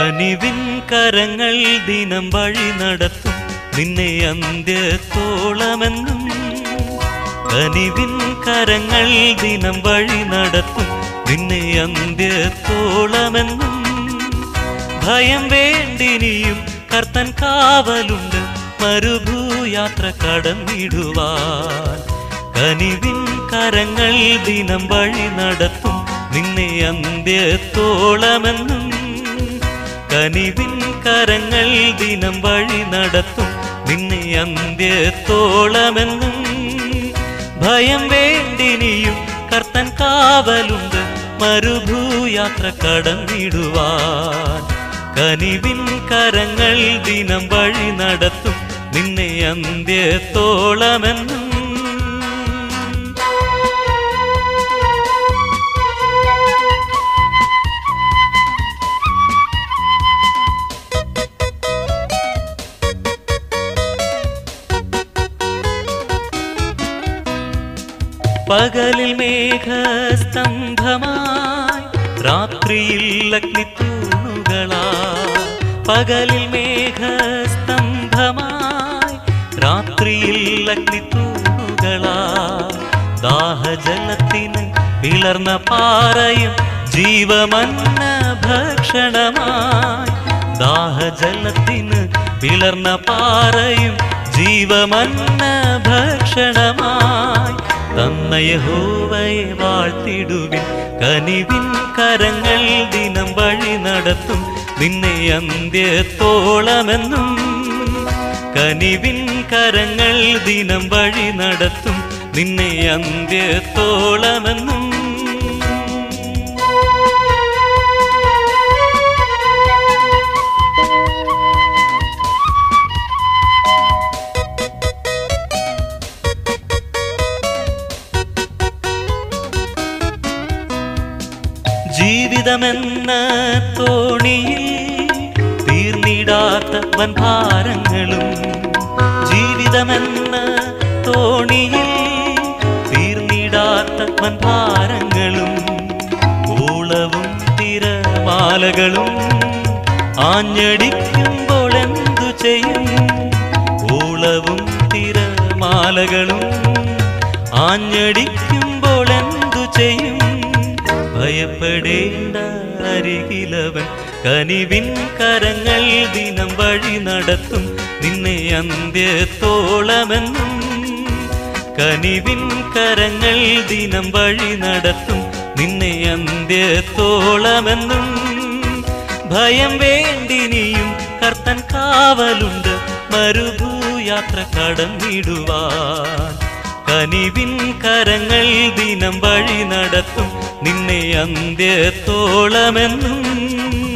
കനിവിൻ കരങ്ങൾ ദിനം വഴി നടത്തും നിന്നെ അന്ത്യത്തോളമെന്നും കനിവിൻ കരങ്ങൾ ദിനം വഴി നടത്തും നിന്നെ അന്ത്യത്തോളമെന്നും ഭയം വേണ്ടിനിയും കർത്തൻ കാവലുണ്ട് മരുഭൂയാത്ര കടന്നിടുവാൻ കനിവിൻ കരങ്ങൾ ദിനം വഴി നടത്തും നിന്നെ അന്ത്യത്തോളമെന്നും കനിവിൻ കരങ്ങൾ ദിനം വഴി നടത്തും നിന്നെ അന്ത്യത്തോളമെന്നും ഭയം വേണ്ടിനിയും കർത്തൻ കാവലുണ്ട് മരുഭൂയാത്ര കടന്നിടുവാൻ കനിവിൻ കരങ്ങൾ ദിനം വഴി നടത്തും നിന്നെ അന്ത്യത്തോളമെന്നും പകലിൽ മേഘസ്തംഭമായി രാത്രിയിൽ അഗ്നിത്തൂണുകളാ പകലിൽ മേഘസ്തംഭമായി രാത്രിയിൽ അഗ്നിത്തൂണുകളാ ദാഹജലത്തിന് വിളർന്ന പാറയും ജീവമന്ന ഭക്ഷണമായി ദാഹജലത്തിന് വിളർന്ന പാറയും ജീവമന്ന ഭക്ഷണമായി തന്ന യഹോവയെ വാഴ്ത്തിടുവിൻ കനിവിൻ കരങ്ങൾ ദിനം വഴി നടത്തും നിന്നെ അന്ത്യത്തോളമെന്നും കനിവിൻ കരങ്ങൾ ദിനം വഴി നടത്തും നിന്നെ അന്ത്യത്തോളമെന്നും ജീവിതമെന്ന തോണിയിൽ തീർന്നിടാത്ത വൻഭാരങ്ങളും ജീവിതമെന്ന തോണിയിൽ തീർന്നിടാത്ത വൻഭാരങ്ങളും ഓളവും തിരമാലകളും ആഞ്ഞടിക്കുമ്പോൾ എന്തു ചെയ്യും ഓളവും തിരമാലകളും ആഞ്ഞടിക്കുമ്പോൾ എന്തു ചെയ്യും ഭയപ്പെടേണ്ട അരികിലവൻ കനിവിൻ കരങ്ങൾ ദിനം വഴി നടത്തും നിന്നെ അന്ത്യത്തോളമെന്നും കനിവിൻ കരങ്ങൾ ദിനം വഴി നടത്തും നിന്നെ അന്ത്യത്തോളമെന്നും ഭയം വേണ്ടിനിയും കർത്തൻ കാവലുണ്ട് മരുഭൂയാത്ര കടന്നിടുവാൻ കനിവിൻ കരങ്ങൾ ദിനം വഴി നടത്തും നിന്നെ അന്ത്യത്തോളമെന്നും